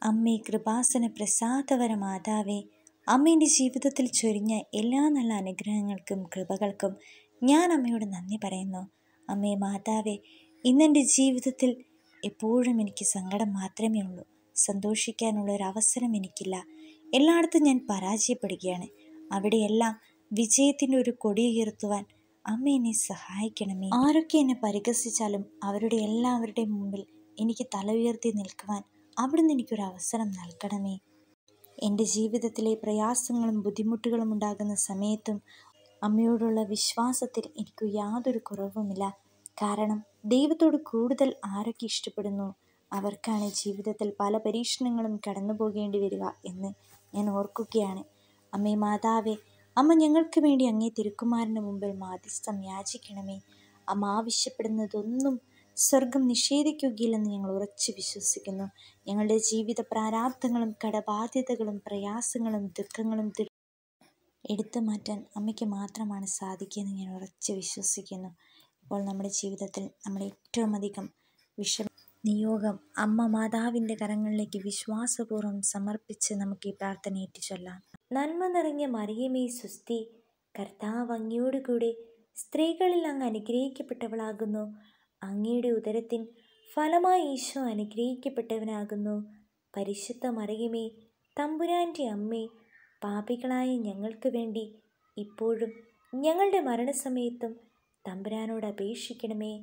അമ്മേ കൃപാസന പ്രസാദവര മാതാവേ അമ്മ എൻ്റെ ജീവിതത്തിൽ ചൊരിഞ്ഞ എല്ലാ നല്ല അനുഗ്രഹങ്ങൾക്കും കൃപകൾക്കും ഞാൻ അമ്മയോട് നന്ദി പറയുന്നു അമ്മേ മാതാവേ ഇന്നെൻ്റെ ജീവിതത്തിൽ എപ്പോഴും എനിക്ക് സങ്കടം മാത്രമേ ഉള്ളൂ സന്തോഷിക്കാനുള്ള ഒരു അവസരം എനിക്കില്ല എല്ലായിടത്തും ഞാൻ പരാജയപ്പെടുകയാണ് അവിടെയെല്ലാം വിജയത്തിൻ്റെ ഒരു കൊടി ഉയർത്തുവാൻ അമ്മ എന്നെ സഹായിക്കണമേ ആരൊക്കെ എന്നെ പരിഹസിച്ചാലും അവരുടെ എല്ലാവരുടെയും മുമ്പിൽ എനിക്ക് തല ഉയർത്തി നിൽക്കുവാൻ അവിടുന്ന് എനിക്കൊരു അവസരം നൽകണമേ എൻ്റെ ജീവിതത്തിലെ പ്രയാസങ്ങളും ബുദ്ധിമുട്ടുകളും ഉണ്ടാകുന്ന സമയത്തും അമ്മയോടുള്ള വിശ്വാസത്തിൽ എനിക്ക് യാതൊരു കുറവുമില്ല കാരണം ദൈവത്തോട് കൂടുതൽ ആരൊക്കെ ഇഷ്ടപ്പെടുന്നു അവർക്കാണ് ജീവിതത്തിൽ പല പരീക്ഷണങ്ങളും കടന്നു പോകേണ്ടി വരിക എന്ന് ഞാൻ ഓർക്കുകയാണ് അമ്മേ മാതാവേ അമ്മ ഞങ്ങൾക്ക് വേണ്ടി അങ്ങേ തിരുക്കുമാരന് മുമ്പിൽ മാധ്യസ്ഥം യാചിക്കണമേ അമ്മ ആവശ്യപ്പെടുന്നതൊന്നും സ്വർഗം നിഷേധിക്കുകയില്ലെന്ന് ഞങ്ങൾ ഉറച്ചു വിശ്വസിക്കുന്നു ഞങ്ങളുടെ ജീവിത പ്രാരാബ്ധങ്ങളും കടബാധ്യതകളും പ്രയാസങ്ങളും ദുഃഖങ്ങളും ദുരി എടുത്തു മാറ്റാൻ അമ്മയ്ക്ക് മാത്രമാണ് സാധിക്കുകയെന്ന് ഞാൻ ഉറച്ചു വിശ്വസിക്കുന്നു ഇപ്പോൾ നമ്മുടെ ജീവിതത്തിൽ നമ്മൾ ഏറ്റവും അധികം വിഷ നിയോഗം അമ്മ മാതാവിൻ്റെ കരങ്ങളിലേക്ക് വിശ്വാസപൂർവ്വം സമർപ്പിച്ച് നമുക്ക് ഈ പ്രാർത്ഥന ഏറ്റുചൊല്ലാം നന്മ നിറഞ്ഞ മറിയമേ സുസ്തി കർത്താവ് അങ്ങയോടുകൂടെ സ്ത്രീകളിൽ അങ്ങ് അനുഗ്രഹിക്കപ്പെട്ടവളാകുന്നു അങ്ങയുടെ ഉദരത്തിൻ ഫലമായി ഈശോ അനുഗ്രഹിക്കപ്പെട്ടവനാകുന്നു പരിശുദ്ധ മറിയമേ തമ്പുരാൻ്റെ അമ്മേ പാപികളായ ഞങ്ങൾക്ക് വേണ്ടി ഇപ്പോഴും ഞങ്ങളുടെ മരണസമയത്തും തമ്പുരാനോട് അപേക്ഷിക്കണമേ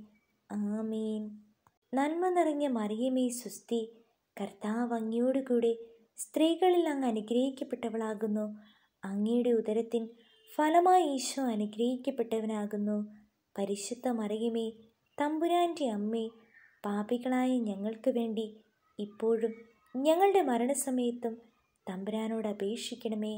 ആമീൻ നന്മ നിറഞ്ഞ മറിയമേ സുസ്തി കർത്താവ് അങ്ങയോടുകൂടെ സ്ത്രീകളിൽ അങ്ങ് അനുഗ്രഹിക്കപ്പെട്ടവളാകുന്നു അങ്ങയുടെ ഉദരത്തിൻ ഫലമായി ഈശോ അനുഗ്രഹിക്കപ്പെട്ടവനാകുന്നു പരിശുദ്ധ മറിയമേ തമ്പുരാൻ്റെ അമ്മേ പാപികളായ ഞങ്ങൾക്ക് വേണ്ടി ഇപ്പോഴും ഞങ്ങളുടെ മരണസമയത്തും തമ്പുരാനോട് അപേക്ഷിക്കണമേ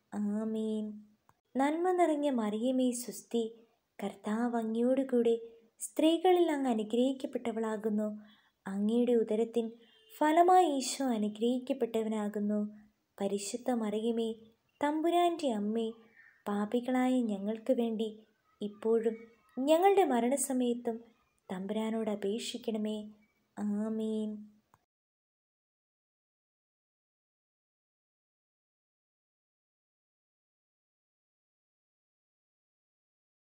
ആമീൻ നന്മ നിറഞ്ഞ മറിയമേ സുസ്തി കർത്താവ് അങ്ങയോടുകൂടെ സ്ത്രീകളിൽ അങ്ങ് അനുഗ്രഹിക്കപ്പെട്ടവളാകുന്നു അങ്ങയുടെ ഉദരത്തിൻ ഫലമായി ഈശോ അനുഗ്രഹിക്കപ്പെട്ടവനാകുന്നു പരിശുദ്ധ മറിയമേ തമ്പുരാൻ്റെ അമ്മേ പാപികളായ ഞങ്ങൾക്ക് വേണ്ടി ഇപ്പോഴും ഞങ്ങളുടെ മരണസമയത്തും തമ്പുരാനോട് അപേക്ഷിക്കണമേ ആമീൻ